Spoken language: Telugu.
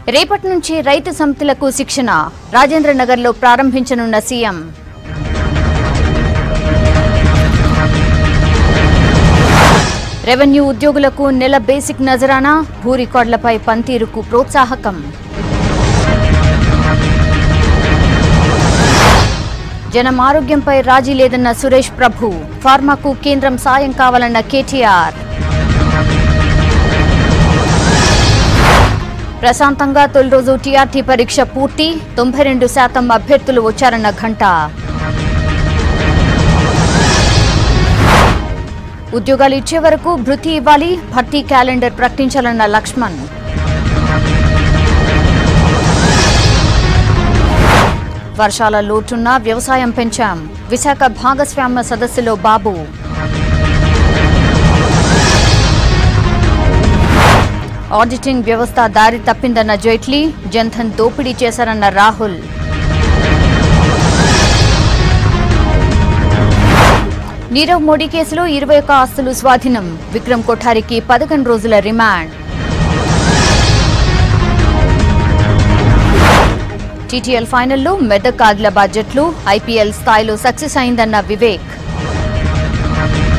రేపటి నుంచి రైతు సమితులకు శిక్షణ రాజేంద్ర నగర్లో ప్రారంభించనున్న సీఎం రెవెన్యూ ఉద్యోగులకు నెల బేసిక్ నజరానా భూ రికార్డులపై పనితీరుకు ప్రోత్సాహకం జనం ఆరోగ్యంపై రాజీ లేదన్న సురేష్ ప్రభు ఫార్మాకు కేంద్రం సాయం కావాలన్న కేటీఆర్ ప్రశాంతంగా తొలి రోజు టీఆర్టీ పరీక్ష పూర్తి తొంభై రెండు శాతం అభ్యర్థులు వచ్చారన్న ఘంట ఉద్యోగాలు ఇచ్చే వరకు భృతి ఇవ్వాలి భర్తీ క్యాలెండర్ ప్రకటించాలన్న లక్ష్మణ్ వర్షాల లోటున్నా వ్యవసాయం పెంచాం విశాఖ భాగస్వామ్య సదస్సులో బాబు ఆడిటింగ్ వ్యవస్థ దారి తప్పిందన్న జైట్లీ జన్ధన్ దోపిడీ చేశారన్న రాహుల్ నీరవ్ మోడీ కేసులో ఇరవై ఒక్క ఆస్తులు స్వాధీనం విక్రమ్ కొఠారికి పదకొండు రోజుల రిమాండ్ టీటీఎల్ ఫైనల్లో మెదక్ ఆదిలాబాద్ జట్లు ఐపీఎల్ స్థాయిలో సక్సెస్ అయిందన్న వివేక్